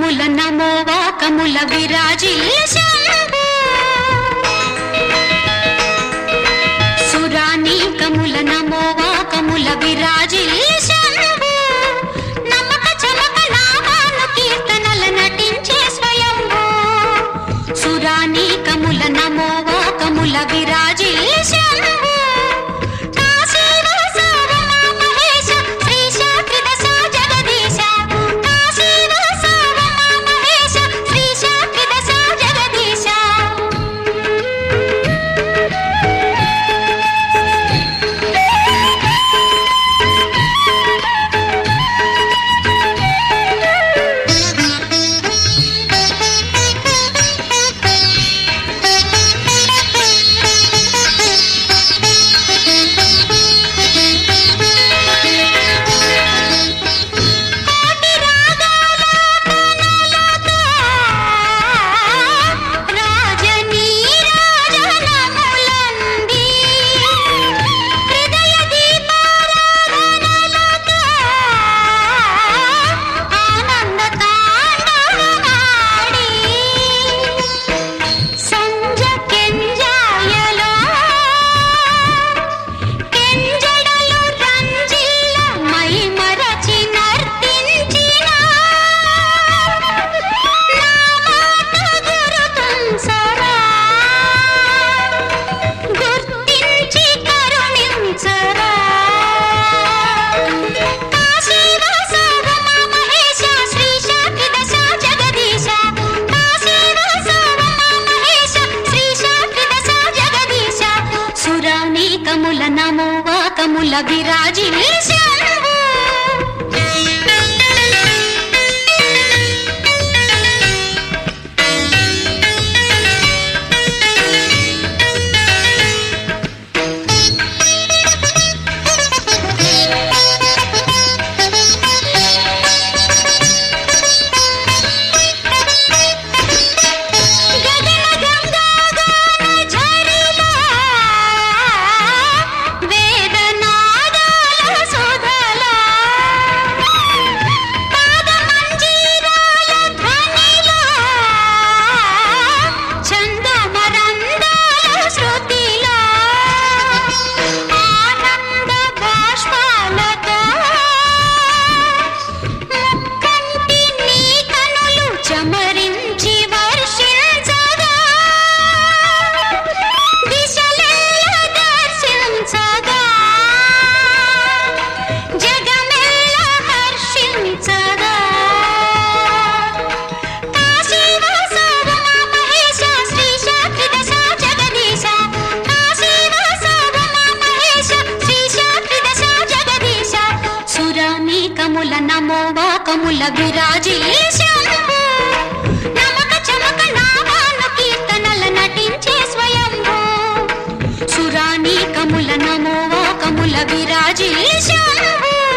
కముల నమోవా కముల విరాజిల్ల శంభో సురాని కముల నమోవా కముల విరాజిల్ల శంభో నమక చమక నామాను కీర్తనల నటించే స్వయంభో సురాని కముల నమోవా కముల విరాజిల్ల శంభో కాశీవాస రమా మహేశ శ్రీశ త్రిదశ జగదీశ కాశీవాస రమా మహేశ శ్రీశ త్రిదశ జగదీశ కోటి రాగాల కనులతో రాజనీ రాజనములంది హృదయ దీపారాధనలతో ఆనంద తాండవమాడి సంజ కెంజాయలో కెంజడలు రంజిల్ల మై మరచి నర్తించిన నా మాట గురుతుంచరా గుర్తించి కరుణించరా కాశీవాస రమా మహేశ శ్రీశ త్రిదశ జగదీశ కాశీవాస రమా మహేశ శ్రీశ త్రిదశ జగదీశ సురాని కముల నమోవా కముల విరాజి శంభో గగన గంగాగాన ఝరిలో వేదనాదాల సుధలా పాదమంజీరాల ధ్వనిలో చందమరందాల శృతిలో ఆనంద బాష్పాలతో ముక్కంటి నీ కనులు చమరించి వర్షించగా దిశలెల్ల దర్శించగా జగమెల్ల హర్షించగా కాశీవాస రమా మహేశ శ్రీశ త్రిదశ జగదీశ కాశీవాస రమా మహేశ శ్రీశ త్రిదశ జగదీశ సురాని కముల నమోవా కముల విరాజి శంభో నమక చమక నామాను కీర్తనల నటించే స్వయంభో సురాని కముల నమోవా కముల విరాజి శంభో